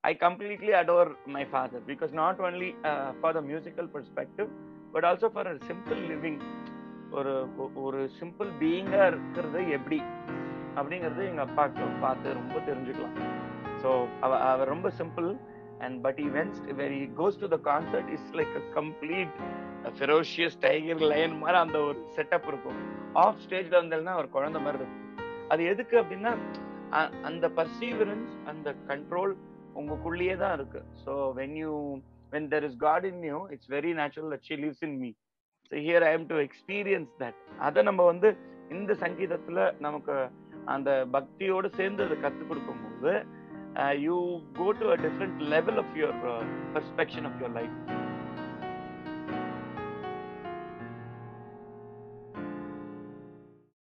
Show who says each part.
Speaker 1: I completely adore my father because not only for the musical perspective but also for a simple living ஒரு ஒ- ஒரு simple பீயிங்கா இருக்கிறது எப்படி அப்படிங்கறது எங்க அப்பாவுக்கு பார்த்து ரொம்ப தெரிஞ்சுக்கலாம் ஸோ அவ அவர் ரொம்ப simple and but he went where he goes to the concert is like a complete ferocious tiger lion மாதிரி அந்த ஒரு செட்டப் இருக்கும் ஆஃப் ஸ்டேஜ்ல வந்தேன்னா ஒரு குழந்தை மாதிரி இருக்கும் அது எதுக்கு அப்படின்னா அ- அந்த பர்சீவரன்ஸ் அந்த கண்ட்ரோல் உங்களுக்குள்ளேயே தான் இருக்கு so when you when there is God in you it's very natural that she lives in me so here I am to experience that அதை நம்ம வந்து இந்த சங்கீதத்துல நமக்கு அந்த பக்தியோடு சேர்ந்து அதை கற்றுக் கொடுக்கும்போது you go to a different level of your perception of your life